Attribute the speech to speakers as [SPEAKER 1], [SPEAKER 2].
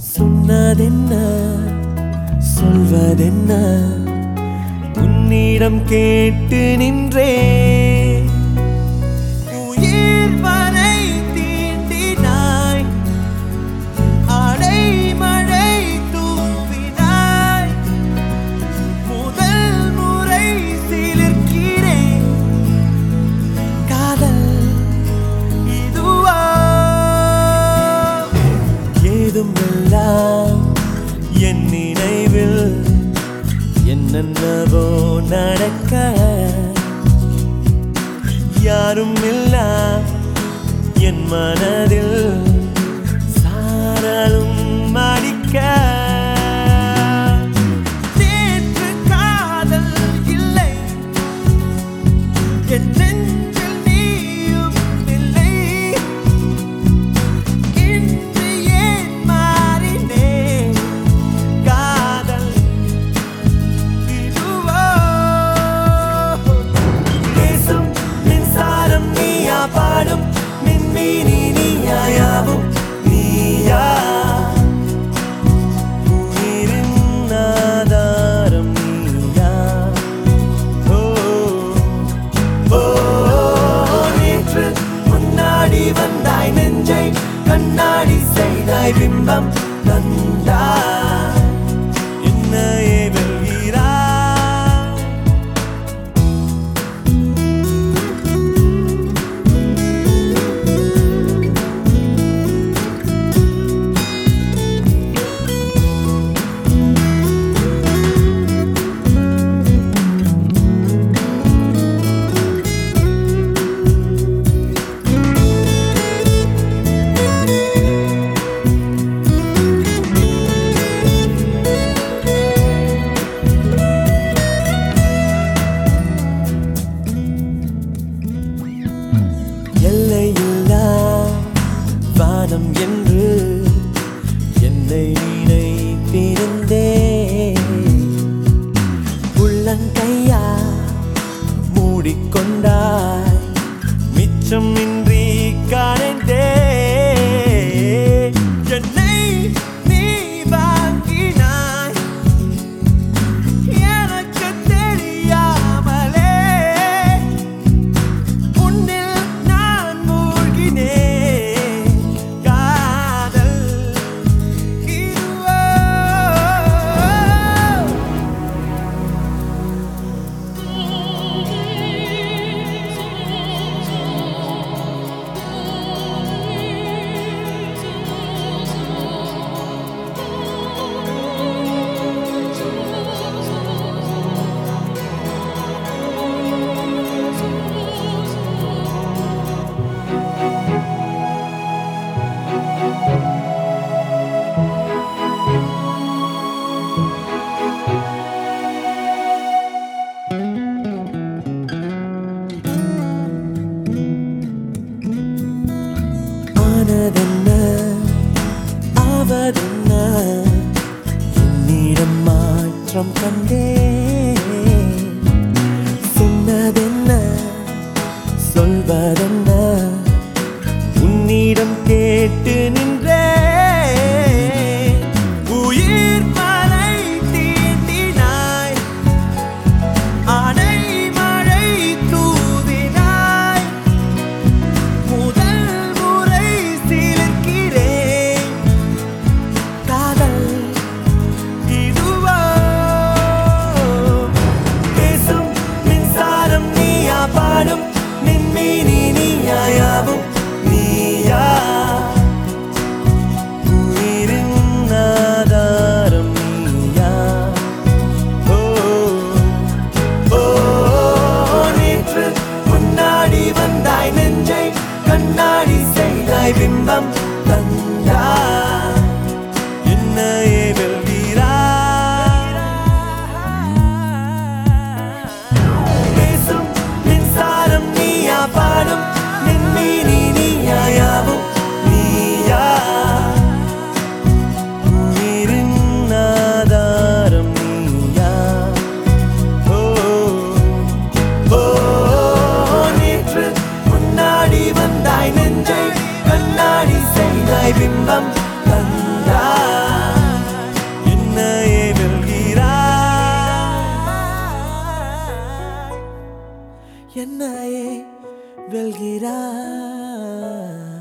[SPEAKER 1] சொன்னதென்ன சொல்வதென்ன உன்னிடம் கேட்டு நின்றே உயிர் வரை தீண்டினாய் அடை மழை தூவினாய் முதல் முறை சிலிர்க்கிறேன் காதல் இதுவா ஏதும் எல்லாம் என் நினைவில் என்னென்னவோ நடக்க யாரும் இல்லா என் மனதில் சாரலும் அடிக்க நேற்று காதல் இல்லை என் நெஞ்சில் நீயும் இல்லை இன்று ஏன் மாறினேன் காதல் இதுவோ பேசும் மின்சாரம் நீயா பாடும் மின்மீனி நீயாயாவும் நீயா உயிரின் ஆதாரம் நீயா ஓ ஓ நேற்று முன்னாடி வந்தாய் நெஞ்சை கண்ணாடி செய்தாய் பிம்பம் தந்தாய் என்னையே வெல்கிறாய் எல்லையில்லா வானம் என்று என்னை நினைத்திருந்தே உள்ளங்கையா மூடிக்கொண்டாய் மிச்சம் இன்றி காணந்தே என்னை நீ வாங்கினாய் எனக்கு தெரியாமலே உன்னில் நான் மூழ்கினேன் காதல் இதுவோ ஆனதென்ன ஆவதென்ன என்னிடம் மாற்றம் கண்டே சொன்னதென்ன சொல்வதென்ன உன்னிடம் கேட்டு நின்றே உயிர் மலை தீண்டினாய் அடை மழை தூவினாய் முதல் முறை சிலிர்க்கிறேன் காதல் இதுவோ பேசும் மின்சாரம் நீயா பாடும் மின்மீனி நீயாயாவும் நீயா உயிரின் ஆதாரம் நீயா ஓ ஓ நேற்று முன்னாடி வந்தாய் நெஞ்சை கண்ணாடி செய்தாய் பிம்பம் தந்தாய் என்னையே வெல்கிறாய் பேசும் மின்சாரம் நீயா பாடும் மின்மீனி நீயாயாவும் நீயா உயிரின் ஆதாரம் நீயா ஓ ஓ நேற்று முன்னாடி வந்தாய் நெஞ்சை கண்ணாடி செய்தாய் பிம்பம் தந்தாய் என்னையே வெல்கிறாய்